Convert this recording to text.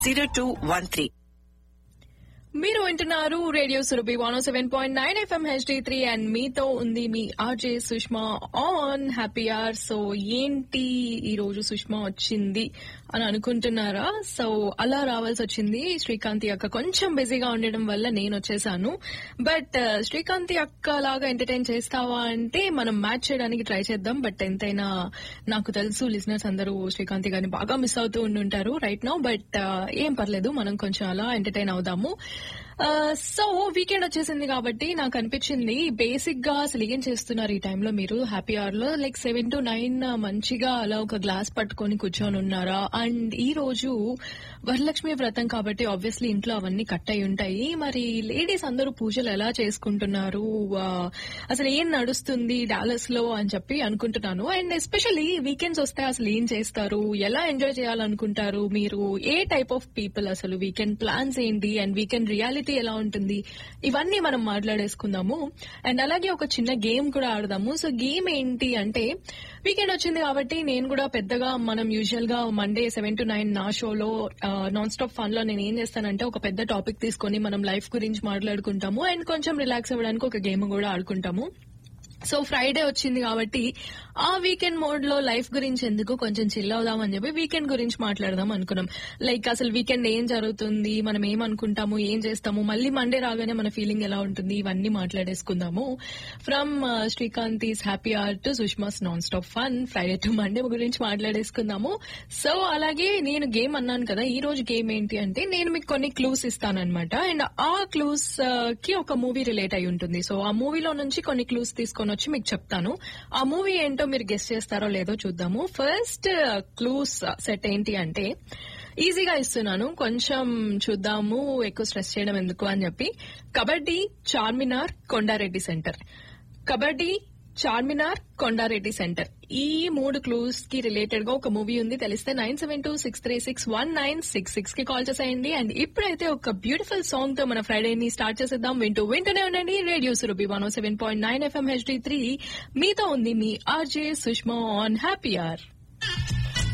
zero two one three మీరు వింటున్నారు radio Surabhi one seven point nine FM HD three and మీతో ఉంది మీ RJ Sushma on happy hour so ఏంటి ఈ రోజు సుష్మా వచ్చింది అని అనుకుంటున్నారా సో అలా రావాల్సి వచ్చింది శ్రీకాంతి అక్క కొంచెం బిజీగా ఉండడం వల్ల నేను వచ్చేసాను బట్ శ్రీకాంతి అక్క లాగా ఎంటర్టైన్ చేస్తావా అంటే మనం మ్యాచ్ చేయడానికి ట్రై చేద్దాం బట్ ఎంతైనా నాకు తెలుసు లిజినెస్ అందరూ శ్రీకాంతి గారిని బాగా మిస్ అవుతూ ఉండుంటారు రైట్ నౌ బట్ ఏం పర్లేదు మనం కొంచెం అలా ఎంటర్టైన్ అవుదాము సో వీకెండ్ వచ్చేసింది కాబట్టి నాకు అనిపించింది బేసిక్ గా అసలు ఏం చేస్తున్నారు ఈ టైంలో మీరు హ్యాపీ అవర్ లో లైక్ సెవెన్ టు నైన్ మంచిగా అలా ఒక గ్లాస్ పట్టుకొని కూర్చొని ఉన్నారా అండ్ ఈ రోజు వరలక్ష్మి వ్రతం కాబట్టి ఆబ్వియస్లీ ఇంట్లో అవన్నీ కట్ అయి ఉంటాయి మరి లేడీస్ అందరూ పూజలు ఎలా చేసుకుంటున్నారు ఆ, అసలు ఏం నడుస్తుంది డాలస్ లో అని చెప్పి అనుకుంటున్నాను అండ్ ఎస్పెషల్లీ వీకెండ్స్ వస్తే అసలు ఏం చేస్తారు ఎలా ఎంజాయ్ చేయాలనుకుంటారు మీరు ఏ టైప్ ఆఫ్ పీపుల్ అసలు వీకెండ్ ప్లాన్స్ ఏంటి అండ్ వీకెండ్ రియాలిటీ ఎలా ఉంటుంది ఇవన్నీ మనం మాట్లాడేసుకుందాము అండ్ అలాగే ఒక చిన్న గేమ్ కూడా ఆడదాము సో గేమ్ ఏంటి అంటే వీకెండ్ వచ్చింది కాబట్టి నేను కూడా పెద్దగా మనం యూజువల్ గా మండే సెవెన్ టు నైన్ నా షోలో నాన్ స్టాప్ ఫన్ లో నేను ఏం చేస్తానంటే ఒక పెద్ద టాపిక్ తీసుకొని మనం లైఫ్ గురించి మాట్లాడుకుంటాము అండ్ కొంచెం రిలాక్స్ అవ్వడానికి ఒక గేమ్ కూడా ఆడుకుంటాము సో ఫ్రైడే వచ్చింది కాబట్టి ఆ వీకెండ్ మోడ్ లో లైఫ్ గురించి ఎందుకు కొంచెం చిల్ అవుదాం అని చెప్పి వీకెండ్ గురించి మాట్లాడదాం అనుకున్నాం లైక్ అసలు వీకెండ్ ఏం జరుగుతుంది మనం ఏమనుకుంటాము ఏం చేస్తాము మళ్ళీ మండే రాగానే మన ఫీలింగ్ ఎలా ఉంటుంది ఇవన్నీ మాట్లాడేసుకుందాము from Srikanth happy hour to Sushma's non stop fun Friday to Monday గురించి మాట్లాడేసుకుందాము సో అలాగే నేను గేమ్ అన్నాను కదా ఈ రోజు గేమ్ ఏంటి అంటే నేను మీకు కొన్ని క్లూస్ ఇస్తానన్నమాట అండ్ ఆ క్లూస్ కి ఒక మూవీ రిలేట్ అయి ఉంటుంది సో ఆ మూవీలో నుంచి కొన్ని క్లూస్ తీసుకొని వచ్చి మీకు చెప్తాను ఆ మూవీ ఏంటో మీరు గెస్ట్ చేస్తారో లేదో చూద్దాము ఫస్ట్ క్లూస్ సెట్ ఏంటి అంటే ఈజీగా ఇస్తున్నాను కొంచెం చూద్దాము ఎక్కువ స్ట్రెస్ చేయడం ఎందుకు అని చెప్పి కబడ్డీ చార్మినార్ కొండారెడ్డి సెంటర్ కబడ్డీ చార్మినార్ కొండారెడ్డి సెంటర్ ఈ మూడు క్లూస్ కి రిలేటెడ్ గా ఒక మూవీ ఉంది తెలిస్తే nine seven two six three six one nine six six కి కాల్ చేసేయండి అండ్ ఇప్పుడైతే ఒక బ్యూటిఫుల్ సాంగ్ తో మన ఫ్రైడే ని స్టార్ట్ చేసేద్దాం వింటూ వింటూనే ఉండండి radio Surabhi one seven point nine FM HD three మీతో ఉంది మీ RJ Sushma on happy are